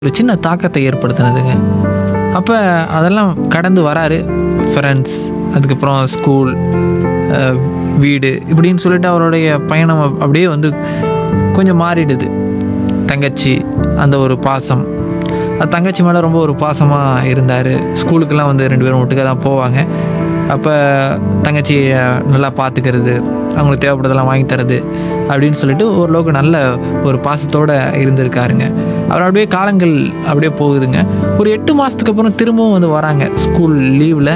ஒரு சின்ன தாக்கத்தை ஏற்படுத்தினதுங்க அப்போ அதெல்லாம் கடந்து வராரு ஃப்ரெண்ட்ஸ் அதுக்கப்புறம் ஸ்கூல் அஹ், வீடு இப்படின்னு சொல்லிட்டு அவருடைய பயணம் அப்- அப்படியே வந்து கொஞ்சம் மாறிடுது தங்கச்சி அந்த ஒரு பாசம் அது தங்கச்சி மேலே ரொம்ப ஒரு பாசமாக இருந்தார் ஸ்கூலுக்கெல்லாம் வந்து ரெண்டு பேரும் ஒட்டுக்க தான் போவாங்க அப்போ தங்கச்சியை நல்லா பார்த்துக்கிறது அவங்களுக்கு தேவைப்படுறதெல்லாம் வாங்கி தரது அப்படின்னு சொல்லிட்டு ஓரளவுக்கு நல்ல ஒரு பாசத்தோடு இருந்திருக்காருங்க அவர் அப்படியே காலங்கள் அப்படியே போகுதுங்க ஒரு எட்டு மாதத்துக்கு அப்புறம் திரும்பவும் வந்து வராங்க ஸ்கூல் லீவில்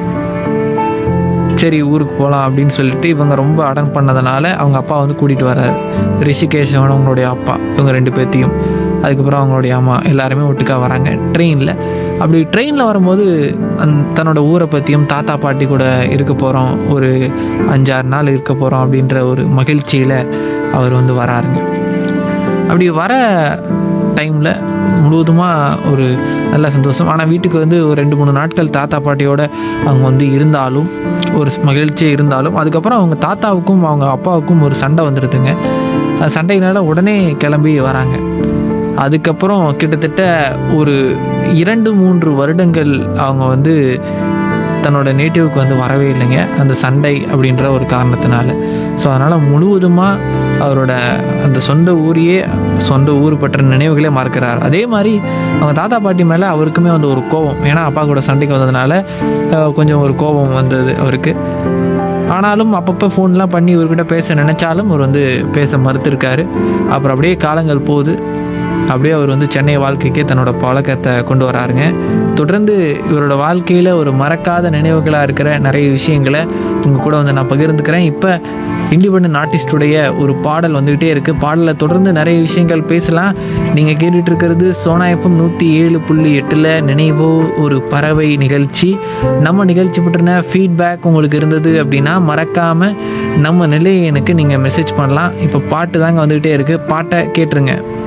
சரி ஊருக்கு போகலாம் அப்படின்னு சொல்லிட்டு இவங்க ரொம்ப அடன் பண்ணதுனால அவங்க அப்பா வந்து கூட்டிகிட்டு வர்றாரு ரிஷிகேஷவன் அவங்களுடைய அப்பா இவங்க ரெண்டு பேர்த்தையும் அதுக்கப்புறம் அவங்களுடைய அம்மா எல்லாருமே ஒட்டுக்கா வராங்க ட்ரெயினில் அப்படி ட்ரெயினில் வரும்போது அந் தன்னோட ஊரை பற்றியும் தாத்தா பாட்டி கூட இருக்க போகிறோம் ஒரு அஞ்சாறு நாள் இருக்க போகிறோம் அப்படின்ற ஒரு மகிழ்ச்சியில் அவர் வந்து வராருங்க அப்படி வர டைமில் முழுவதுமாக ஒரு நல்ல சந்தோஷம் ஆனால் வீட்டுக்கு வந்து ஒரு ரெண்டு மூணு நாட்கள் தாத்தா பாட்டியோட அவங்க வந்து இருந்தாலும் ஒரு மகிழ்ச்சியாக இருந்தாலும் அதுக்கப்புறம் அவங்க தாத்தாவுக்கும் அவங்க அப்பாவுக்கும் ஒரு சண்டை வந்துடுதுங்க அந்த சண்டையினால உடனே கிளம்பி வராங்க அதுக்கப்புறம் கிட்டத்தட்ட ஒரு இரண்டு மூன்று வருடங்கள் அவங்க வந்து தன்னோட நேட்டிவ்க்கு வந்து வரவே இல்லைங்க அந்த சண்டை அப்படின்ற ஒரு காரணத்தினால ஸோ அதனால் முழுவதுமாக அவரோட அந்த சொந்த ஊரையே சொந்த ஊர் பற்ற நினைவுகளே மறக்கிறார் அதே மாதிரி அவங்க தாத்தா பாட்டி மேலே அவருக்குமே வந்து ஒரு கோபம் ஏன்னா அப்பா கூட சண்டைக்கு வந்ததுனால அஹ், கொஞ்சம் ஒரு கோபம் வந்தது அவருக்கு ஆனாலும் அப்பப்போ ஃபோன்லாம் பண்ணி இவர்கிட்ட பேச நினச்சாலும் அவர் வந்து பேச மறுத்திருக்காரு அப்புறம் அப்படியே காலங்கள் போகுது அப்படியே அவர் வந்து சென்னை வாழ்க்கைக்கே தன்னோட பழக்கத்தை கொண்டு வராருங்க தொடர்ந்து இவரோட வாழ்க்கையில் ஒரு மறக்காத நினைவுகளாக இருக்கிற நிறைய விஷயங்களை உங்கள் கூட வந்து நான் பகிர்ந்துக்கிறேன் இப்போ இண்டிபெண்ட் ஆர்டிஸ்டுடைய ஒரு பாடல் வந்துக்கிட்டே இருக்குது பாடலில் தொடர்ந்து நிறைய விஷயங்கள் பேசலாம் நீங்கள் கேட்டுட்டு இருக்கிறது சோனா எஃப்எம் நூற்றி ஏழு புள்ளி எட்டில் நினைவோ ஒரு பறவை நிகழ்ச்சி நம்ம நிகழ்ச்சி பற்றின ஃபீட்பேக் உங்களுக்கு இருந்தது அப்படின்னா மறக்காமல் நம்ம நிலையை எனக்கு நீங்கள் மெசேஜ் பண்ணலாம் இப்போ பாட்டு தாங்க வந்துக்கிட்டே இருக்குது பாட்டை கேட்டுருங்க